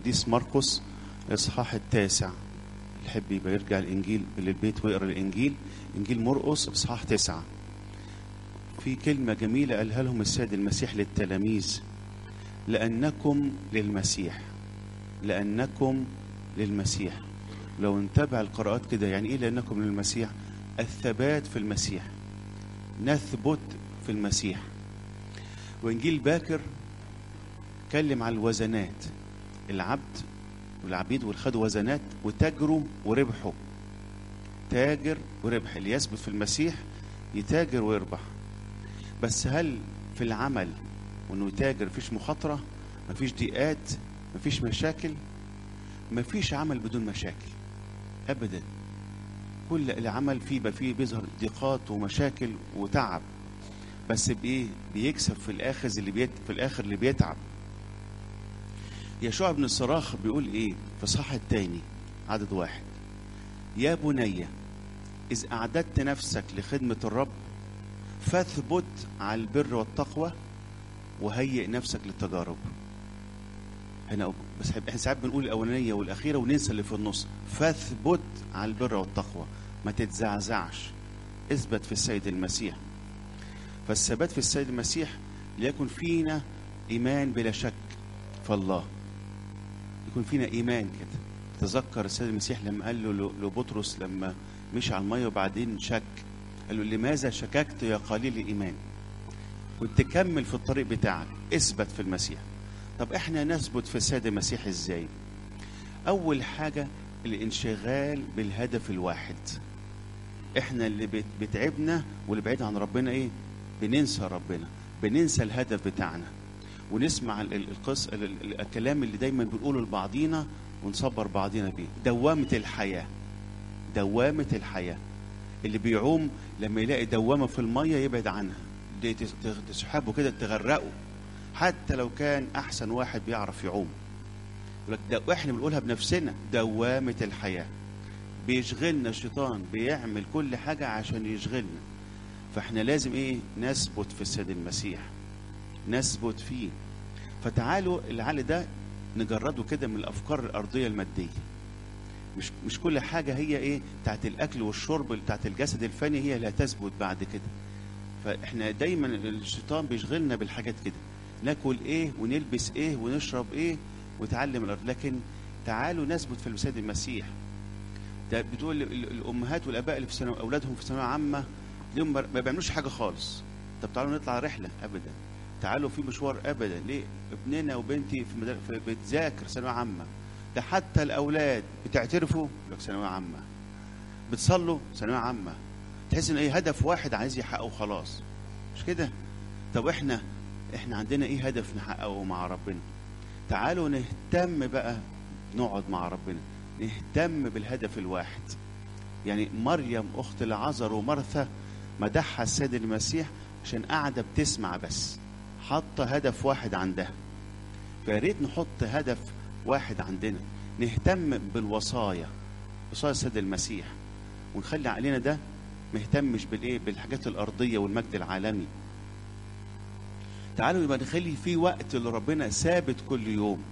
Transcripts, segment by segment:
القديس مرقس الاصحاح التاسع يحب يبقى يرجع الانجيل للبيت ويقرا الانجيل انجيل مرقس اصحاح تسعة في كلمة جميلة قالها لهم السيد المسيح للتلاميذ لأنكم للمسيح لأنكم للمسيح لو نتابع القراءات كده يعني ايه لأنكم للمسيح الثبات في المسيح نثبت في المسيح وانجيل باكر اتكلم على الوزنات العبد والعبيد والخدوا وزنات وتاجروا وربحوا تاجر وربح اللي يثبت في المسيح يتاجر ويربح بس هل في العمل وانه يتاجر مفيش مخاطره مفيش ضيقات مفيش مشاكل مفيش عمل بدون مشاكل ابدا كل العمل فيه بقى فيه بيظهر ضيقات ومشاكل وتعب بس بايه بيكسب في الاخر اللي بيت في الاخر اللي بيتعب يشوع بن الصراخ بيقول ايه في صح التاني عدد واحد يا بني إذ أعددت نفسك لخدمة الرب فاثبت على البر والتقوى وهيئ نفسك للتجارب هنا بس احنا ساعات بنقول الأولانية والأخيرة وننسى اللي في النص فاثبت على البر والتقوى ما تتزعزعش اثبت في السيد المسيح فالثبات في السيد المسيح ليكن فينا إيمان بلا شك في الله يكون فينا إيمان كده تذكر السيد المسيح لما قال له لبطرس لما مشي على الميه وبعدين شك قال له لماذا شككت يا قليل الايمان كنت تكمل في الطريق بتاعك اثبت في المسيح طب احنا نثبت في السيد المسيح ازاي اول حاجه الانشغال بالهدف الواحد احنا اللي بت- بتعبنا واللي بعيد عن ربنا ايه بننسى ربنا بننسى الهدف بتاعنا ونسمع ال- ال- القص ال- ال- الكلام اللي دايما بنقوله لبعضينا ونصبر بعضينا بيه دوامة الحياة دوامة الحياة اللي بيعوم لما يلاقي دوامة في المية يبعد عنها دي تس- تسحبه كده تغرقه حتى لو كان أحسن واحد بيعرف يعوم يقول لك ده واحنا بنقولها بنفسنا دوامة الحياة بيشغلنا الشيطان بيعمل كل حاجة عشان يشغلنا فاحنا لازم ايه نثبت في السيد المسيح نثبت فيه فتعالوا العقل ده نجرده كده من الافكار الارضيه الماديه مش مش كل حاجه هي ايه بتاعت الاكل والشرب بتاعت الجسد الفاني هي اللي هتثبت بعد كده فاحنا دايما الشيطان بيشغلنا بالحاجات كده ناكل ايه ونلبس ايه ونشرب ايه وتعلم الارض لكن تعالوا نثبت في السيد المسيح ده بتقول ال- ال- الامهات والاباء اللي في ثانوي اولادهم في ثانويه عامه اليوم ما بيعملوش حاجه خالص طب تعالوا نطلع رحله ابدا تعالوا في مشوار ابدا ليه ابننا وبنتي في, مدار... في بتذاكر ثانويه عامه ده حتى الاولاد بتعترفوا يقول لك ثانويه عامه بتصلوا ثانويه عامه تحس ان ايه هدف واحد عايز يحققه خلاص مش كده طب احنا احنا عندنا ايه هدف نحققه مع ربنا تعالوا نهتم بقى نقعد مع ربنا نهتم بالهدف الواحد يعني مريم اخت العذر ومرثا مدحها السيد المسيح عشان قاعده بتسمع بس حاطه هدف واحد عندها فيا ريت نحط هدف واحد عندنا نهتم بالوصايا وصايا السيد المسيح ونخلي عقلنا ده مهتمش بالايه بالحاجات الارضيه والمجد العالمي تعالوا يبقى نخلي في وقت لربنا ثابت كل يوم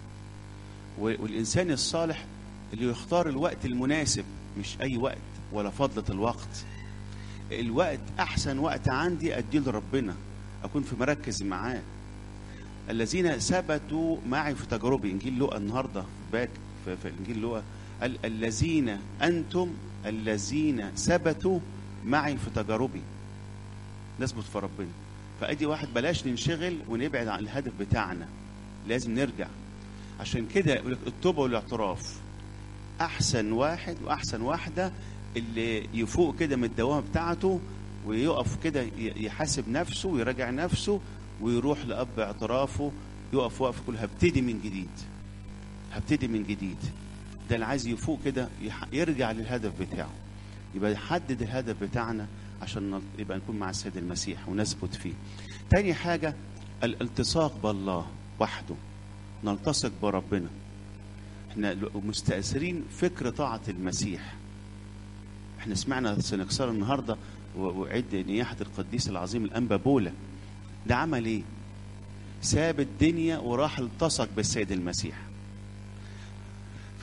و- والانسان الصالح اللي يختار الوقت المناسب مش اي وقت ولا فضله الوقت الوقت احسن وقت عندي اديه لربنا اكون في مركز معاه الذين ثبتوا معي في تجاربي انجيل لوقا النهارده في باك في, في انجيل لوقا قال الذين انتم الذين ثبتوا معي في تجاربي نثبت في ربنا فادي واحد بلاش ننشغل ونبعد عن الهدف بتاعنا لازم نرجع عشان كده يقول لك التوبه والاعتراف احسن واحد واحسن واحده اللي يفوق كده من الدوامه بتاعته ويقف كده ي- يحاسب نفسه ويراجع نفسه ويروح لاب اعترافه يقف وقف يقول هبتدي من جديد هبتدي من جديد ده اللي عايز يفوق كده يح- يرجع للهدف بتاعه يبقى يحدد الهدف بتاعنا عشان نل- يبقى نكون مع السيد المسيح ونثبت فيه تاني حاجة الالتصاق بالله وحده نلتصق بربنا احنا مستأثرين فكر طاعة المسيح احنا سمعنا سنكسر النهاردة و- وعد نياحة القديس العظيم الأنبا بولا ده عمل ايه ساب الدنيا وراح التصق بالسيد المسيح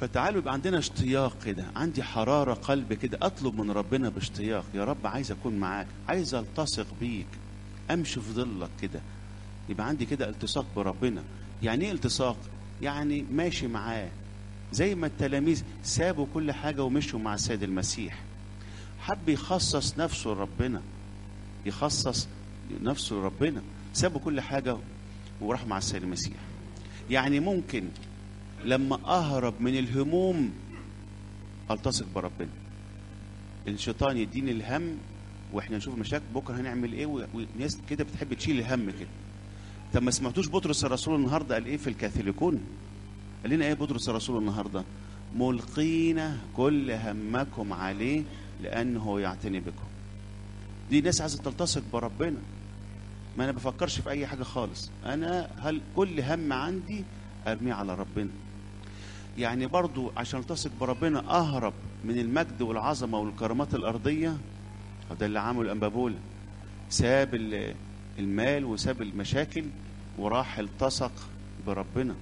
فتعالوا يبقى عندنا اشتياق كده عندي حرارة قلب كده أطلب من ربنا باشتياق يا رب عايز أكون معاك عايز ألتصق بيك أمشي في ظلك كده يبقى عندي كده التصاق بربنا يعني إيه التصاق؟ يعني ماشي معاه زي ما التلاميذ سابوا كل حاجة ومشوا مع السيد المسيح حب يخصص نفسه لربنا يخصص نفسه لربنا سابوا كل حاجة وراح مع السيد المسيح يعني ممكن لما أهرب من الهموم ألتصق بربنا الشيطان يديني الهم واحنا نشوف مشاكل بكره هنعمل ايه وناس كده بتحب تشيل الهم كده طب ما سمعتوش بطرس الرسول النهارده قال ايه في الكاثوليكون قال لنا ايه بطرس الرسول النهارده ملقين كل همكم عليه لانه يعتني بكم دي ناس عايزه تلتصق بربنا ما انا بفكرش في اي حاجه خالص انا هل كل هم عندي ارميه على ربنا يعني برضو عشان التصق بربنا اهرب من المجد والعظمه والكرامات الارضيه وده اللي عمله الانبابوله ساب المال وساب المشاكل وراح التصق بربنا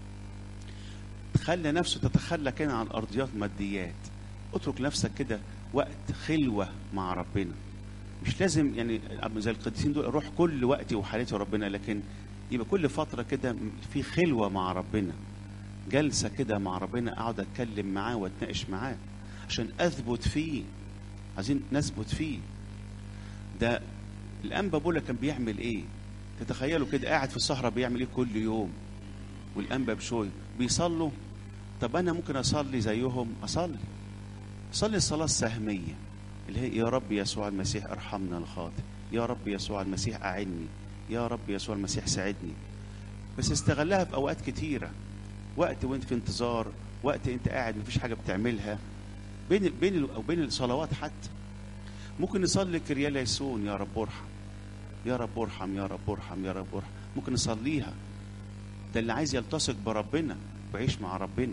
خلى نفسه تتخلى كده عن ارضيات ماديات اترك نفسك كده وقت خلوه مع ربنا مش لازم يعني زي القديسين دول اروح كل وقتي وحالتي ربنا لكن يبقى كل فتره كده في خلوه مع ربنا جلسه كده مع ربنا اقعد اتكلم معاه واتناقش معاه عشان اثبت فيه عايزين نثبت فيه ده الانبا بولا كان بيعمل ايه تتخيلوا كده قاعد في الصحراء بيعمل ايه كل يوم والانبا بشوي بيصلوا طب انا ممكن اصلي زيهم اصلي صلي الصلاه السهميه اللي هي يا رب يسوع المسيح ارحمنا الخاطئ يا رب يسوع المسيح اعني يا رب يسوع المسيح ساعدني بس استغلها في اوقات كتيره وقت وانت في انتظار وقت انت قاعد مفيش حاجه بتعملها بين بين او بين الصلوات حتى ممكن نصلي كريال يسون يا رب ارحم يا رب ارحم يا رب ارحم يا رب ارحم ممكن نصليها ده اللي عايز يلتصق بربنا ويعيش مع ربنا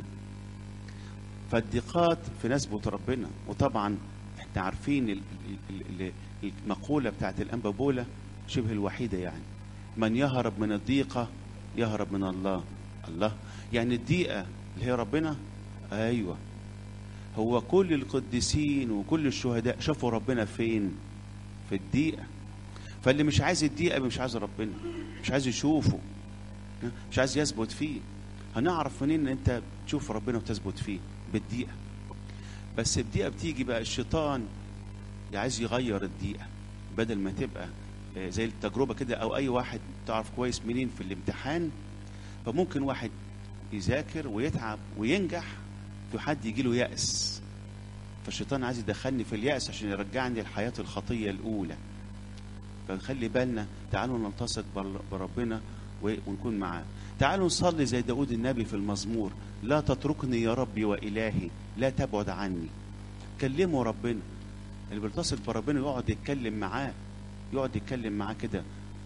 فالضيقات في نسبة ربنا وطبعا احنا عارفين ال- ال- ال- المقولة بتاعت الأنبا بولا شبه الوحيدة يعني من يهرب من الضيقة يهرب من الله الله يعني الضيقة اللي هي ربنا أيوة هو كل القديسين وكل الشهداء شافوا ربنا فين في الضيقة فاللي مش عايز الضيقة مش عايز ربنا مش عايز يشوفه مش عايز يثبت فيه هنعرف منين ان انت تشوف ربنا وتثبت فيه بالدقيقة بس الدقيقة بتيجي بقى الشيطان عايز يغير الدقيقة بدل ما تبقى آه، زي التجربة كده او اي واحد تعرف كويس منين في الامتحان فممكن واحد يذاكر ويتعب وينجح في حد يجي له يأس فالشيطان عايز يدخلني في اليأس عشان يرجعني للحياة الخطية الأولى فنخلي بالنا تعالوا نلتصق بر- بربنا و- ونكون معاه تعالوا نصلي زي داود النبي في المزمور لا تتركني يا ربي وإلهي لا تبعد عني كلموا ربنا اللي بيلتصق بربنا يقعد يتكلم معاه يقعد يتكلم معاه كده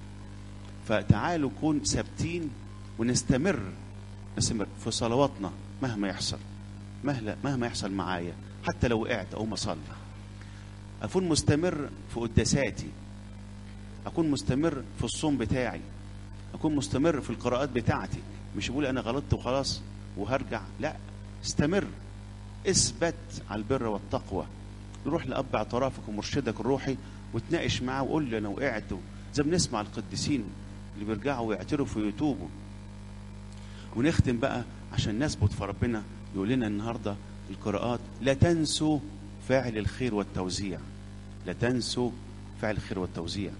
فتعالوا نكون ثابتين ونستمر نستمر في صلواتنا مهما يحصل مهلا مهما يحصل معايا حتى لو وقعت او ما اصلي اكون مستمر في قداساتي اكون مستمر في الصوم بتاعي اكون مستمر في القراءات بتاعتي مش بقول انا غلطت وخلاص وهرجع لا استمر اثبت على البر والتقوى روح لاب اعترافك ومرشدك الروحي وتناقش معاه وقول له انا وقعت زي ما بنسمع القديسين اللي بيرجعوا ويعترفوا ويتوبوا ونختم بقى عشان نثبت في ربنا يقول لنا النهارده القراءات لا تنسوا فاعل الخير والتوزيع لا تنسوا فعل الخير والتوزيع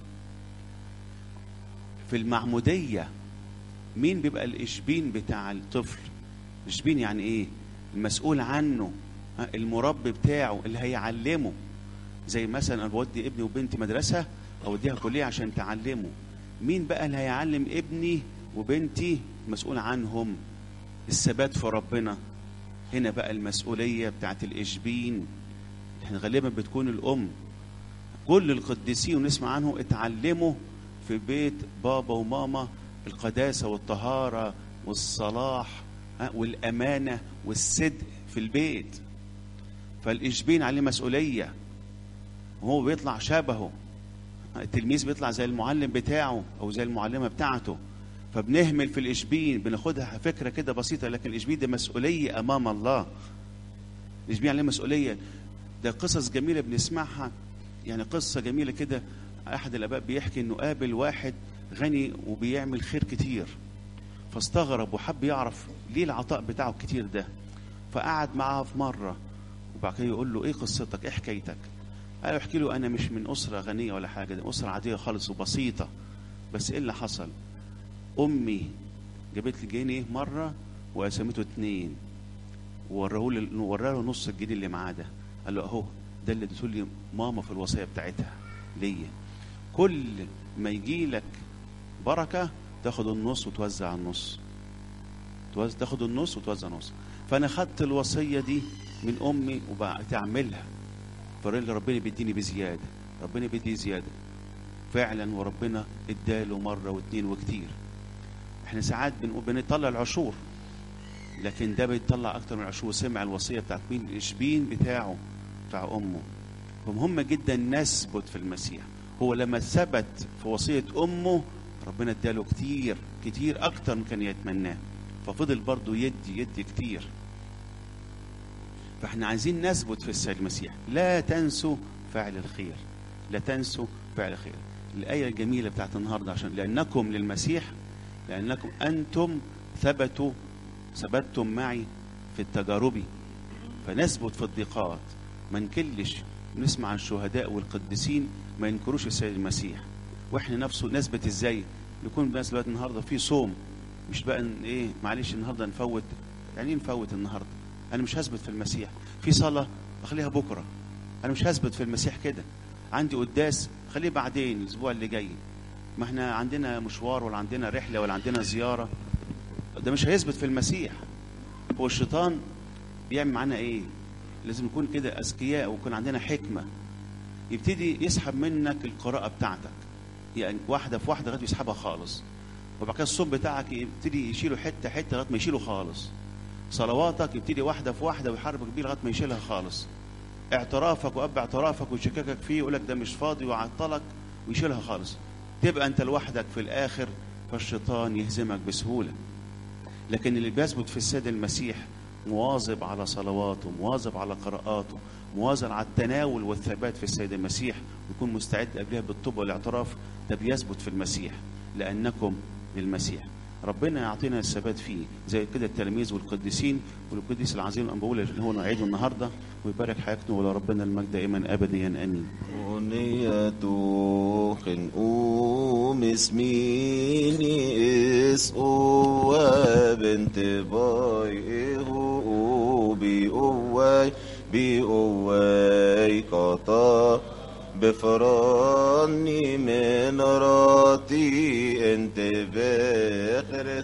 في المعمودية مين بيبقى الإشبين بتاع الطفل الإشبين يعني إيه المسؤول عنه ها، المربي بتاعه اللي هيعلمه زي مثلا انا بودي ابني وبنتي مدرسه اوديها كليه عشان تعلمه مين بقى اللي هيعلم ابني وبنتي مسؤول عنهم الثبات في ربنا هنا بقى المسؤوليه بتاعت الاشبين احنا غالبا بتكون الام كل القديسين ونسمع عنهم اتعلموا في بيت بابا وماما القداسه والطهاره والصلاح ها، والامانه والصدق في البيت فالاشبين عليه مسؤوليه وهو بيطلع شبهه التلميذ بيطلع زي المعلم بتاعه او زي المعلمه بتاعته فبنهمل في الاشبين بناخدها فكره كده بسيطه لكن الاشبين ده مسؤوليه امام الله الاشبين عليه مسؤوليه ده قصص جميله بنسمعها يعني قصه جميله كده احد الاباء بيحكي انه قابل واحد غني وبيعمل خير كتير فاستغرب وحب يعرف ليه العطاء بتاعه الكتير ده فقعد معاه في مره وبعد كده يقول له ايه قصتك ايه حكايتك قال له احكي له انا مش من اسره غنيه ولا حاجه ده اسره عاديه خالص وبسيطه بس ايه اللي حصل امي جابت لي جنيه مره وقسمته اتنين ووراه لي وراه له نص الجنيه اللي معاه ده قال له اهو ده اللي اديته لي ماما في الوصيه بتاعتها ليا كل ما يجي لك بركه تاخد النص وتوزع النص توز... تاخد النص وتوزع النص فانا خدت الوصيه دي من امي وبقيت اعملها فريل ربنا بيديني بزياده ربنا بيدي زياده فعلا وربنا اداله مره واثنين وكتير احنا ساعات بنقول بنطلع العشور لكن ده بيطلع اكتر من العشور سمع الوصيه بتاعت مين الاشبين بتاعه بتاع امه فمهم جدا نثبت في المسيح هو لما ثبت في وصيه امه ربنا اداله كتير كتير اكتر من كان يتمناه ففضل برضه يدي يدي كتير فاحنا عايزين نثبت في السيد المسيح لا تنسوا فعل الخير لا تنسوا فعل الخير الآية الجميلة بتاعت النهاردة عشان لأنكم للمسيح لأنكم أنتم ثبتوا ثبتتم معي في التجارب فنثبت في الضيقات ما نكلش نسمع عن الشهداء والقديسين ما ينكروش السيد المسيح واحنا نفسه نثبت ازاي يكون بس دلوقتي النهارده في صوم مش بقى إن ايه معلش النهارده نفوت يعني ايه نفوت النهارده انا مش هثبت في المسيح في صلاه اخليها بكره انا مش هثبت في المسيح كده عندي قداس خليه بعدين الاسبوع اللي جاي ما احنا عندنا مشوار ولا عندنا رحله ولا عندنا زياره ده مش هيثبت في المسيح هو الشيطان بيعمل معانا ايه لازم نكون كده اذكياء ويكون عندنا حكمه يبتدي يسحب منك القراءه بتاعتك يعني واحده في واحده لغايه يسحبها خالص وبعد كده الصوم بتاعك يبتدي يشيله حته حته لغايه ما يشيله خالص صلواتك يبتدي واحده في واحده ويحاربك بيه لغايه ما يشيلها خالص اعترافك واب اعترافك ويشككك فيه يقول لك ده مش فاضي ويعطلك ويشيلها خالص تبقى انت لوحدك في الاخر فالشيطان يهزمك بسهوله لكن اللي بيثبت في السيد المسيح مواظب على صلواته مواظب على قراءاته مواظب على التناول والثبات في السيد المسيح ويكون مستعد قبلها بالطوبة والاعتراف ده بيثبت في المسيح لأنكم للمسيح ربنا يعطينا الثبات فيه زي كده التلاميذ والقديسين والقديس العظيم الأنبولة اللي هو نعيده النهارده ويبارك حياتنا ولربنا المجد دائما أبديا آمين Unija duchen umismini is uweben te boy ehu bi uwai bi uwai kata بفراني من راتي انت بخر